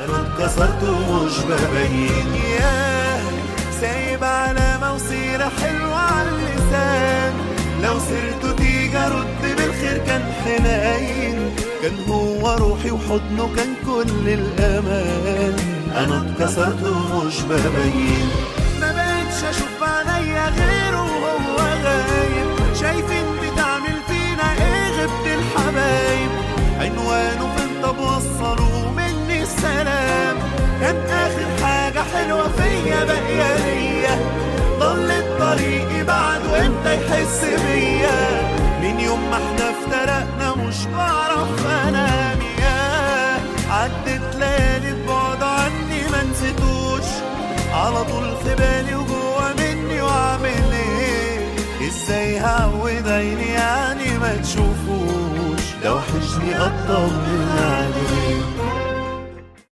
انا اتكسرت ومش ببين ياه سايب علامة وسيرة حلوة على اللسان لو سرت تيجي ارد بالخير كان حنين كان هو روحي وحضنه كان كل الامان انا اتكسرت ومش ببين ما بقتش اشوف عينيا غيره وهو غايب شايفين بتعمل فينا ايه غبت الحبايب عنوانه فين طب وصلوا مني السلام كان اخر حاجة حلوة فيا باقية ليا ضلت طريقي بعد وامتى يحس بيا من يوم ما احنا افترقنا مش بعرف انام ياه عدت ليالي بعد عني ما نسيتوش على طول في بالي وجوه مني واعمل ايه ازاي هعود عيني يعني ما تشوفوش لو حشني اطمن